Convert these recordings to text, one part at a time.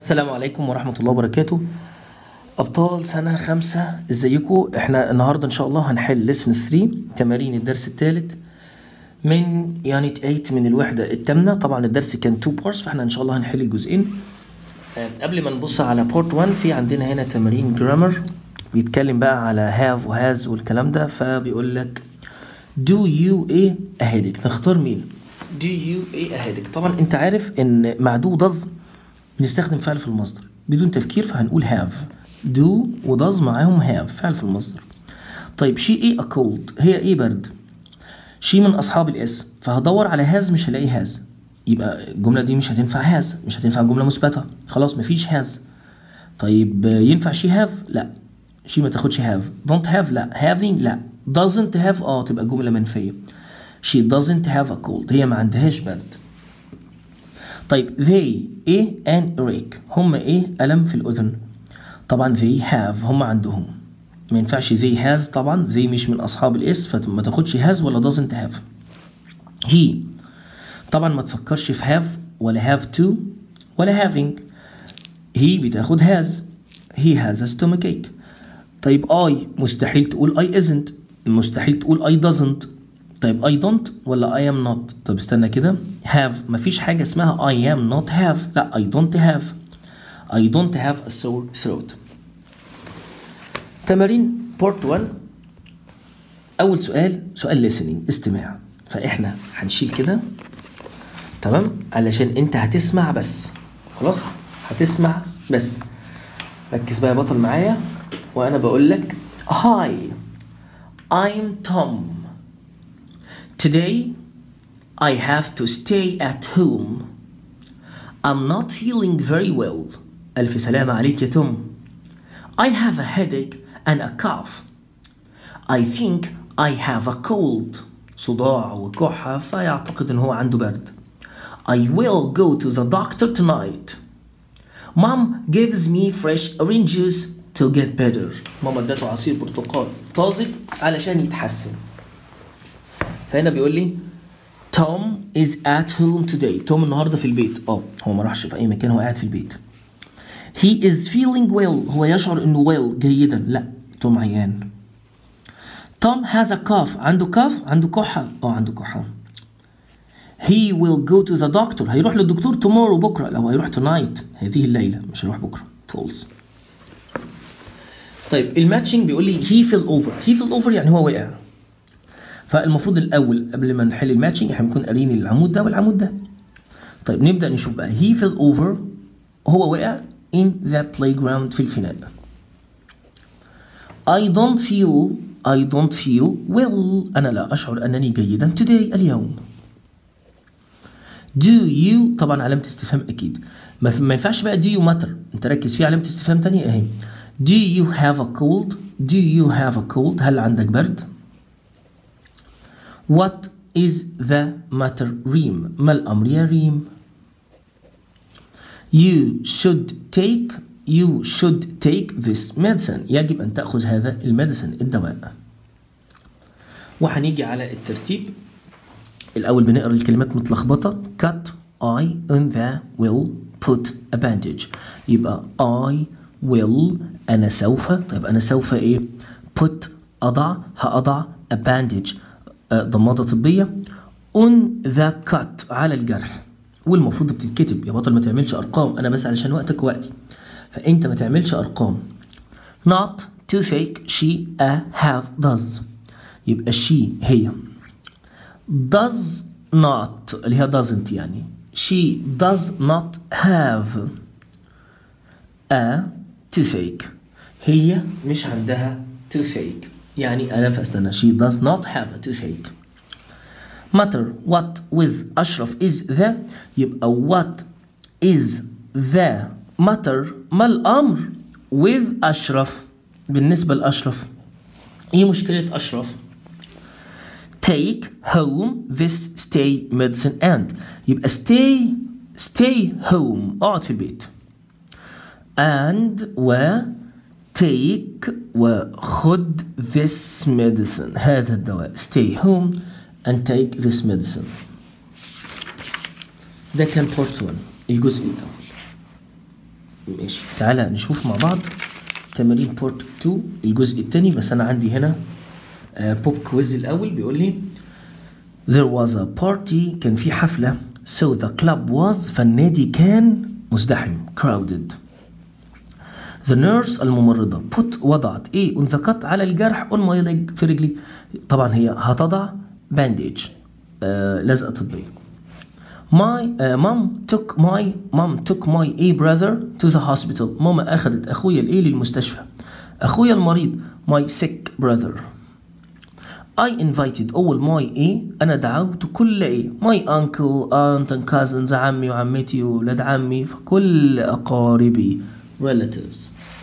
السلام عليكم ورحمة الله وبركاته أبطال سنة خمسة ازيكم احنا النهاردة إن شاء الله هنحل لسن 3 تمارين الدرس الثالث من يونت 8 من الوحدة الثامنة طبعا الدرس كان 2 بارتس فاحنا إن شاء الله هنحل الجزئين آه، قبل ما نبص على بورت 1 في عندنا هنا تمارين جرامر بيتكلم بقى على هاف وهاز والكلام ده فبيقول لك do you ايه a headache نختار مين do you ايه a headache طبعا انت عارف ان مع do does بنستخدم فعل في المصدر بدون تفكير فهنقول have do و does معاهم have فعل في المصدر طيب she ايه a cold هي ايه برد she من اصحاب الاس فهدور على has مش هلاقي has يبقى الجمله دي مش هتنفع has مش هتنفع جمله مثبته خلاص مفيش has طيب ينفع she have لا she ما تاخدش have don't have لا having لا doesn't have اه تبقى جمله منفيه she doesn't have a cold هي ما عندهاش برد طيب they ايه an earache هم ايه ألم في الأذن طبعا they have هم عندهم ما ينفعش they has طبعا they مش من أصحاب الإس فما تاخدش has ولا doesn't have he طبعا ما تفكرش في have ولا have to ولا having he بتاخد has he has a stomach ache طيب I مستحيل تقول I isn't مستحيل تقول I doesn't طيب I don't ولا I am not طب استنى كده have مفيش حاجة اسمها I am not have لا I don't have I don't have a sore throat تمارين بورت 1 أول سؤال سؤال listening استماع فإحنا هنشيل كده تمام علشان أنت هتسمع بس خلاص هتسمع بس ركز بقى يا بطل معايا وأنا بقول لك Hi I'm Tom Today, I have to stay at home. I'm not feeling very well. ألف سلامة عليك يا توم. I have a headache and a cough. I think I have a cold. صداع وكحة فيعتقد إن هو عنده برد. I will go to the doctor tonight. Mom gives me fresh orange juice to get better. ماما ادته عصير برتقال طازج علشان يتحسن. فهنا بيقول لي توم is at home today توم النهارده في البيت اه هو ما راحش في اي مكان هو قاعد في البيت he is feeling well هو يشعر انه well جيدا لا توم عيان توم has a cough عنده كاف عنده كحة اه عنده كحة he will go to the doctor هيروح للدكتور tomorrow بكرة لو هيروح tonight هذه الليلة مش هيروح بكرة false طيب الماتشنج بيقول لي he fell over he fell over يعني هو وقع فالمفروض الاول قبل ما نحل الماتشنج احنا بنكون قاريين العمود ده والعمود ده طيب نبدا نشوف بقى he fell over هو وقع in the playground في الفناء I don't feel I don't feel well أنا لا أشعر أنني جيدا today اليوم do you طبعا علامة استفهام أكيد ما, ما ينفعش بقى do you matter أنت ركز في علامة استفهام تانية أهي do you have a cold do you have a cold هل عندك برد What is the matter ريم ما الأمر يا ريم You should take you should take this medicine يجب أن تأخذ هذا الميديسن الدواء وهنيجي على الترتيب الأول بنقرأ الكلمات متلخبطة cut I in the will put a bandage يبقى I will أنا سوف طيب أنا سوف إيه put أضع هأضع a bandage ضمادة طبية on the cut على الجرح والمفروض بتتكتب يا بطل ما تعملش أرقام أنا بس علشان وقتك وقتي فأنت ما تعملش أرقام not to take she a have does يبقى she هي does not اللي هي doesn't يعني she does not have a toothache هي مش عندها toothache يعني أنا فأستنى she does not have a toothache matter what with أشرف is the يبقى what is the matter ما الأمر with أشرف بالنسبة لأشرف إيه مشكلة أشرف take home this stay medicine and يبقى stay stay home اقعد في البيت and و take وخد this medicine هذا الدواء stay home and take this medicine ده كان بورت 1 الجزء الأول ماشي تعالى نشوف مع بعض تمارين بورت 2 الجزء الثاني بس انا عندي هنا بوب كويز الاول بيقول لي there was a party كان في حفلة so the club was فالنادي كان مزدحم crowded the nurse الممرضة put وضعت ايه on the cut على الجرح on my leg في رجلي طبعا هي هتضع bandage آه لزقة طبية my uh, mom took my mom took my a brother to the hospital ماما اخذت اخويا الايه للمستشفى اخويا المريض my sick brother I invited all my ايه انا دعوت كل ايه my uncle aunt and cousins عمي وعمتي وولاد عمي فكل اقاربي relatives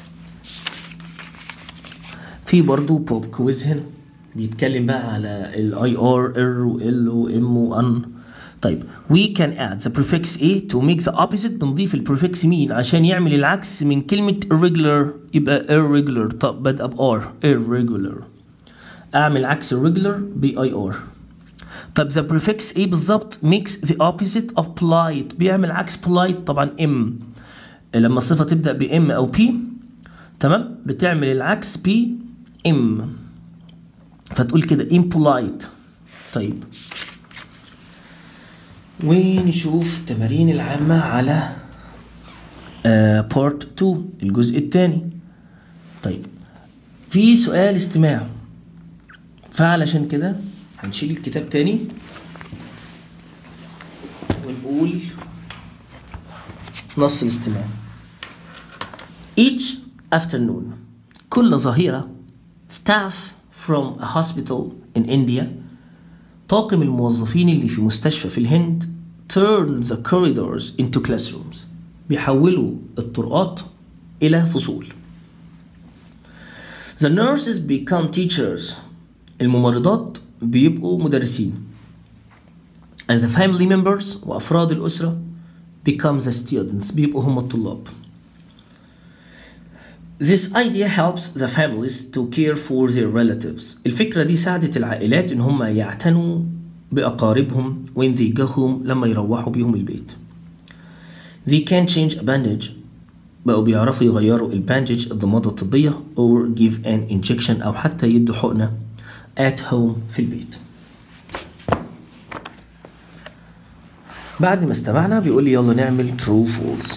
في برضو بوب كويز هنا بيتكلم بقى على الاي ار ار وال وام وان طيب we can add the prefix a to make the opposite بنضيف البريفكس مين عشان يعمل العكس من كلمة irregular يبقى irregular طب بدأ ب r irregular اعمل عكس irregular ب ir طب the prefix a بالظبط makes the opposite of polite بيعمل عكس polite طبعا m لما الصفة تبدأ ب m أو p تمام بتعمل العكس ب m فتقول كده impolite طيب ونشوف التمارين العامة على بارت 2 الجزء الثاني طيب في سؤال استماع فعلشان كده هنشيل الكتاب تاني ونقول نص الاستماع Each afternoon كل ظهيرة staff from a hospital in India طاقم الموظفين اللي في مستشفى في الهند turn the corridors into classrooms بيحولوا الطرقات إلى فصول The nurses become teachers الممرضات بيبقوا مدرسين and the family members وأفراد الأسرة become the students بيبقوا هم الطلاب This idea helps the families to care for their relatives. الفكرة دي ساعدت العائلات إن هم يعتنوا بأقاربهم when they go home لما يروحوا بيهم البيت. They can change a bandage بقوا بيعرفوا يغيروا الباندج الضمادة الطبية or give an injection أو حتى يدوا حقنة at home في البيت. بعد ما استمعنا بيقول لي يلا نعمل true false.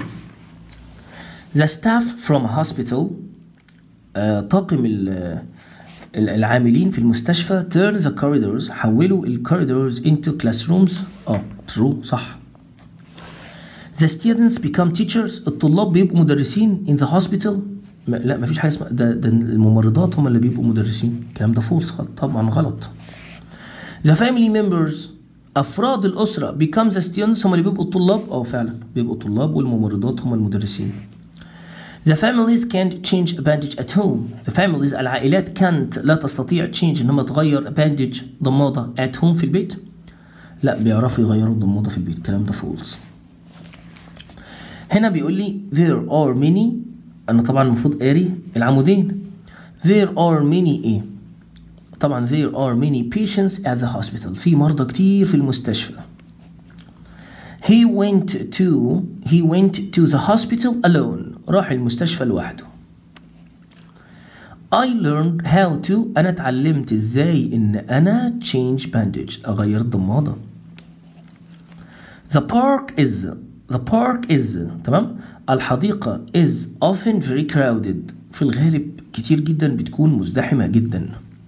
The staff from a hospital آه، طاقم ال- ال- العاملين في المستشفى turn the corridors حولوا ال corridors into classrooms اه true صح The students become teachers الطلاب بيبقوا مدرسين in the hospital ما لا مفيش حاجه اسمها ده, ده الممرضات هم اللي بيبقوا مدرسين الكلام ده فولس طبعا غلط The family members افراد الاسره become the students هم اللي بيبقوا الطلاب اه فعلا بيبقوا طلاب والممرضات هم المدرسين The families can't change a bandage at home. The families العائلات can't لا تستطيع change انها تغير a bandage ضمادة at home في البيت. لا بيعرفوا يغيروا الضمادة في البيت الكلام ده false. هنا بيقول لي there are many انا طبعا المفروض قاري العمودين. There are many ايه؟ طبعا there are many patients at the hospital. في مرضى كتير في المستشفى. He went to he went to the hospital alone. راح المستشفى لوحده. I learned how to أنا اتعلمت ازاي إن أنا change bandage أغير الضمادة. The park is the park is تمام الحديقة is often very crowded في الغالب كتير جدا بتكون مزدحمة جدا.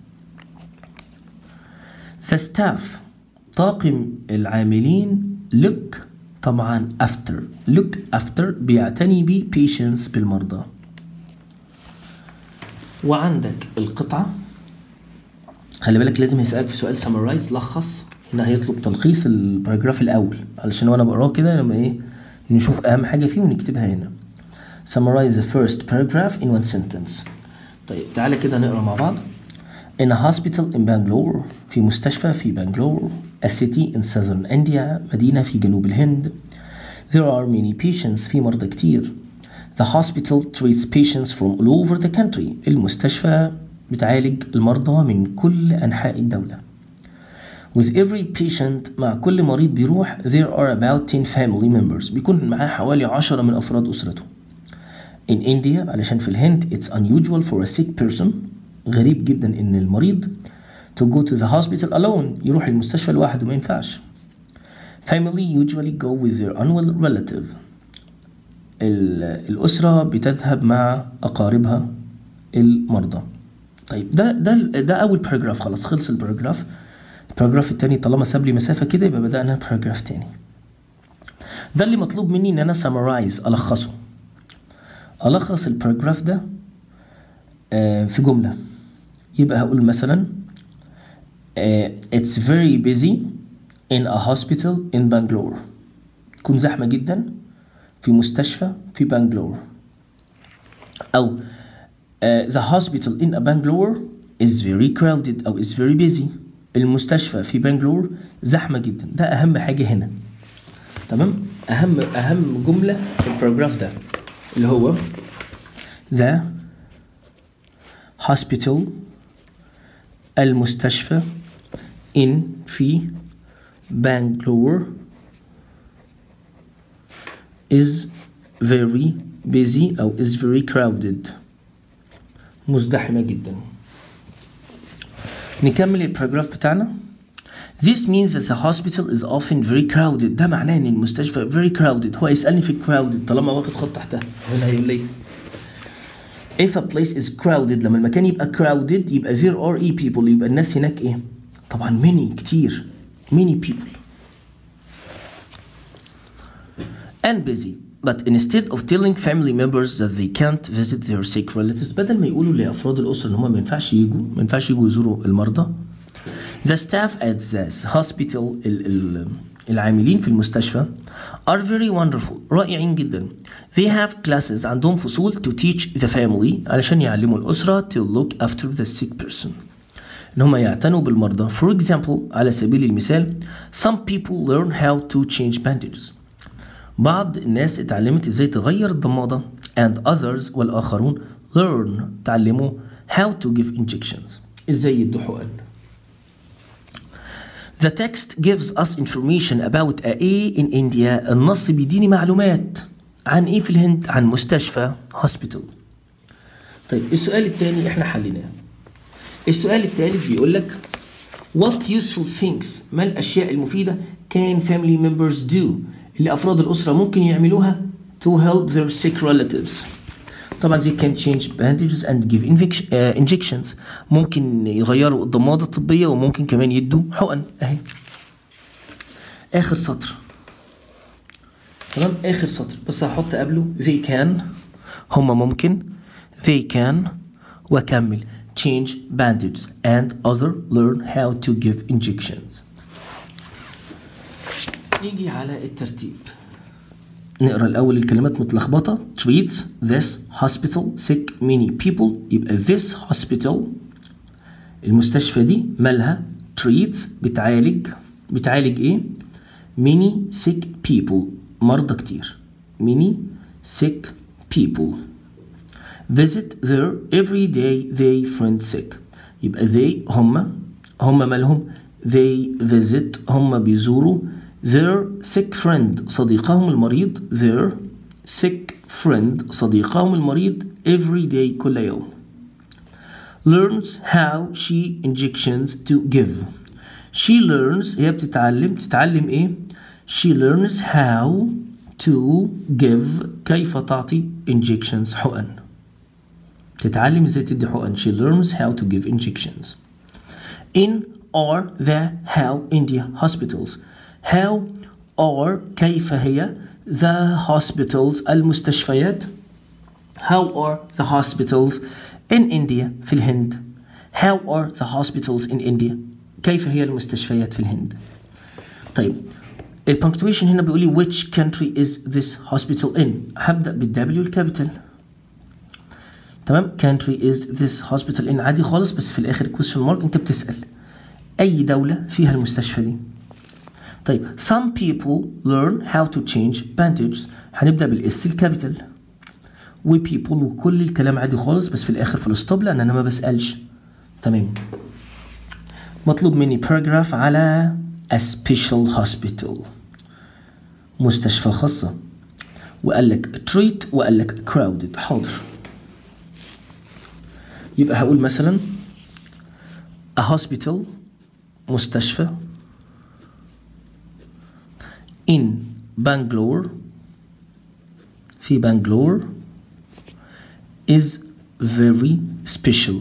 The staff طاقم العاملين look طبعا after look after بيعتني ب patients بالمرضى وعندك القطعة خلي بالك لازم يسألك في سؤال summarize لخص هنا هيطلب تلخيص الباراجراف الأول علشان وأنا بقراه كده لما إيه نشوف أهم حاجة فيه ونكتبها هنا summarize the first paragraph in one sentence طيب تعالى كده نقرا مع بعض In a hospital in Bangalore في مستشفى في بنغلور a city in southern India مدينة في جنوب الهند There are many patients في مرضى كتير The hospital treats patients from all over the country المستشفى بتعالج المرضى من كل أنحاء الدولة With every patient مع كل مريض بيروح there are about 10 family members بيكون معاه حوالي 10 من أفراد أسرته in India علشان في الهند it's unusual for a sick person غريب جدا ان المريض to go to the hospital alone يروح المستشفى لوحده ما ينفعش family usually go with their unwell relative ال- الأسرة بتذهب مع أقاربها المرضى طيب ده ده ده أول باراجراف خلاص خلص الباراجراف الباراجراف التاني طالما ساب لي مسافة كده يبقى بدأنا باراجراف تاني ده اللي مطلوب مني إن أنا summarize ألخصه ألخص الباراجراف ده آه، في جملة يبقى هقول مثلا آه، It's very busy in a hospital in Bangalore تكون زحمة جدا في مستشفى في بنغلور أو uh, the hospital in a Bangalore is very crowded أو is very busy المستشفى في بنغلور زحمة جدا ده أهم حاجة هنا تمام أهم أهم جملة في الباراجراف ده اللي هو the hospital المستشفى in في بنغلور is very busy أو is very crowded مزدحمة جدا نكمل الباراجراف بتاعنا This means that the hospital is often very crowded ده معناه ان المستشفى very crowded هو يسألني في crowded طالما واخد خط تحتها هنا هيقول لي If a place is crowded لما المكان يبقى crowded يبقى there are e people يبقى الناس هناك ايه طبعا many كتير many people and busy but instead of telling family members that they can't visit their sick relatives بدل ما يقولوا لأفراد الأسرة إن هم ما ينفعش يجوا ما ينفعش يجوا يزوروا المرضى the staff at this hospital ال ال العاملين في المستشفى are very wonderful رائعين جدا they have classes عندهم فصول to teach the family علشان يعلموا الأسرة to look after the sick person إن هم يعتنوا بالمرضى for example على سبيل المثال some people learn how to change bandages بعض الناس اتعلمت ازاي تغير الضمادة and others والآخرون learn تعلموا how to give injections ازاي يدوا حقن The text gives us information about a A in India النص بيديني معلومات عن ايه في الهند عن مستشفى hospital طيب السؤال الثاني احنا حليناه السؤال الثالث بيقول لك What useful things ما الأشياء المفيدة can family members do اللي أفراد الأسرة ممكن يعملوها to help their sick relatives طبعا they can change bandages and give invic- آه, injections ممكن يغيروا الضمادة الطبية وممكن كمان يدوا حقن أهي آخر سطر تمام آخر سطر بس هحط قبله they can هما ممكن they can وأكمل change bandages and other learn how to give injections نيجي على الترتيب نقرا الاول الكلمات متلخبطه treats this hospital sick many people يبقى this hospital المستشفى دي مالها treats بتعالج بتعالج ايه many sick people مرضى كتير many sick people visit their every day they friend sick يبقى they هم هم مالهم they visit هم بيزوروا their sick friend صديقهم المريض their sick friend صديقهم المريض every day كل يوم learns how she injections to give she learns هي بتتعلم تتعلم ايه she learns how to give كيف تعطي injections حقن تتعلم ازاي تدي حقن she learns how to give injections in or the how India hospitals how or كيف هي the hospitals المستشفيات how are the hospitals in India في الهند how are the hospitals in India كيف هي المستشفيات في الهند طيب البنكتويشن هنا بيقول لي which country is this hospital in هبدأ بالدبليو الكابيتال تمام country is this hospital in عادي خالص بس في الاخر question mark انت بتسأل اي دولة فيها المستشفى دي طيب some people learn how to change bandages هنبدأ بالاس الكابيتال و people وكل الكلام عادي خالص بس في الاخر في الستوب لان انا ما بسألش تمام مطلوب مني paragraph على a special hospital مستشفى خاصة وقال لك treat وقال لك crowded حاضر يبقى هقول مثلا a hospital مستشفى in Bangalore في بنغلور is very special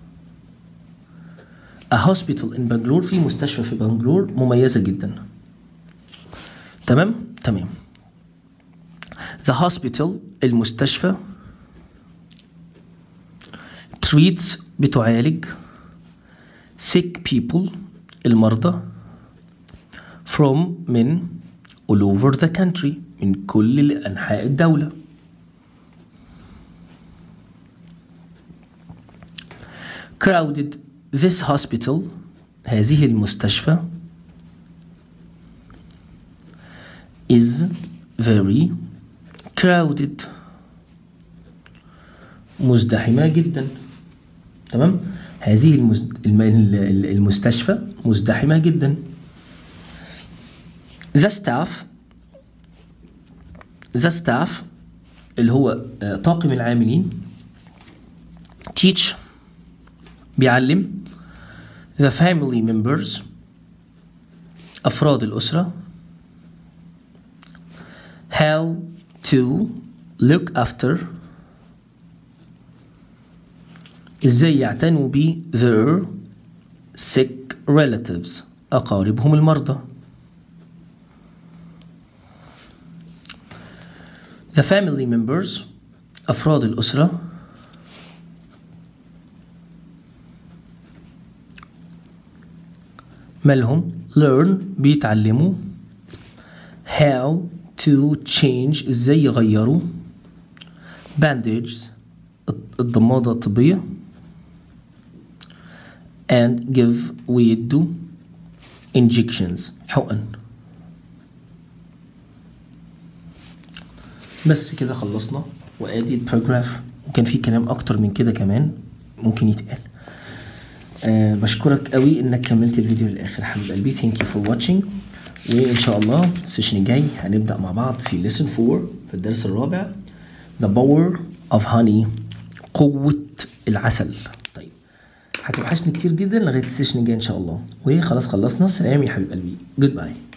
a hospital in Bangalore في مستشفى في بنغلور مميزة جدا تمام تمام the hospital المستشفى treats بتعالج sick people المرضى from من all over the country من كل أنحاء الدولة crowded this hospital هذه المستشفى is very crowded مزدحمة جدا تمام هذه المز... الم... المستشفى مزدحمة جدا the staff the staff اللي هو آه، طاقم العاملين teach بيعلم the family members أفراد الأسرة how to look after ازاي يعتنوا ب their sick relatives أقاربهم المرضى the family members أفراد الأسرة مالهم learn بيتعلموا how to change ازاي يغيروا bandages الضمادة الطبية and give ويدوا injections حقن بس كده خلصنا وادي الباراجراف وكان في كلام اكتر من كده كمان ممكن يتقال أه بشكرك قوي انك كملت الفيديو للاخر حبيب قلبي ثانك يو فور واتشنج وان شاء الله السيشن الجاي هنبدا مع بعض في lesson 4 في الدرس الرابع the power of honey قوة العسل طيب هتوحشني كتير جدا لغاية السيشن الجاي ان شاء الله وخلاص خلصنا سلام يا حبيب قلبي جود باي